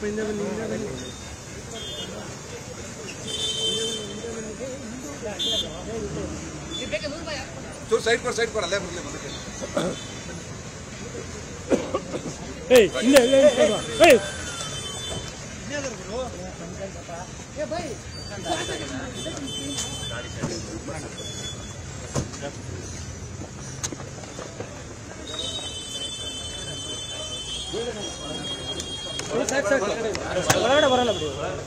ಹಿಂದೆ ಬನ್ನಿ ಹಿಂದೆ ಬನ್ನಿ ಚೂರು ಸೈಡ್ ಕೊಡು ಸೈಡ್ ಕೊಡು ಅಲ್ಲೇ ಬರಲಿ ಮುಂದಕ್ಕೆ ಏಯ್ ಹಿಂದೆ ಹಿಂದೆ ಹಿಂದೆ ಬಾ. ಏಯ್ ಏ, ಸಾಕು ಸಾಕು ಒಳಗಡೆ ಬರಲ್ಲ ಬಿಡಿ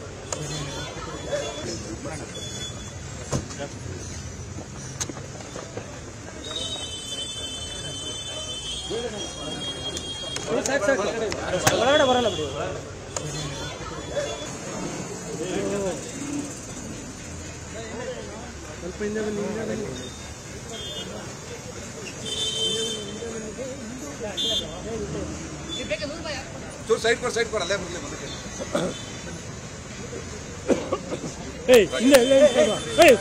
ಏ, ಸಾಕು ಸಾಕು ಒಳಗಡೆ ಬರಲ್ಲ ಬಿಡಿ ಸ್ವಲ್ಪ ಹಿಂದೆ ಬನ್ನಿ ಹಿಂದೆ ಬನ್ನಿ ಚೂರು ಸೈಡ್ ಕೊಡು ಸೈಡ್ ಕೊಡು ಅಲ್ಲೇ ಬರಲಿ ಮುಂದಕ್ಕೆ ಏಯ್ ಹಿಂದೆ ಹಿಂದೆ ಹಿಂದೆ ಬಾ. ಏಯ್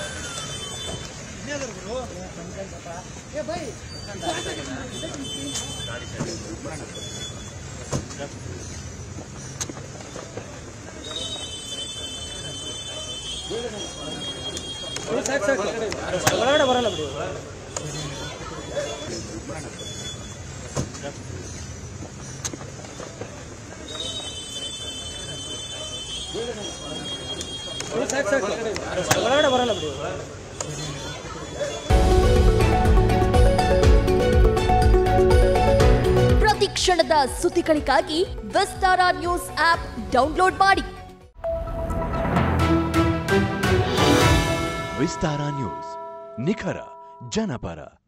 ಏ, ಸಾಕು ಸಾಕು ಒಳಗಡೆ ಬರಲ್ಲ ಬಿಡಿ ಏ, ಸಾಕು ಸಾಕು ಒಳಗಡೆ ಬರಲ್ಲ ಬಿಡಿ ಪ್ರತಿ ಕ್ಷಣದ ಸುದ್ದಿಗಳಿಗಾಗಿ ವಿಸ್ತಾರ ನ್ಯೂಸ್ ಆಪ್ ಡೌನ್ಲೋಡ್ ಮಾಡಿ ವಿಸ್ತಾರ ನ್ಯೂಸ್ ನಿಖರ ಜನಪರ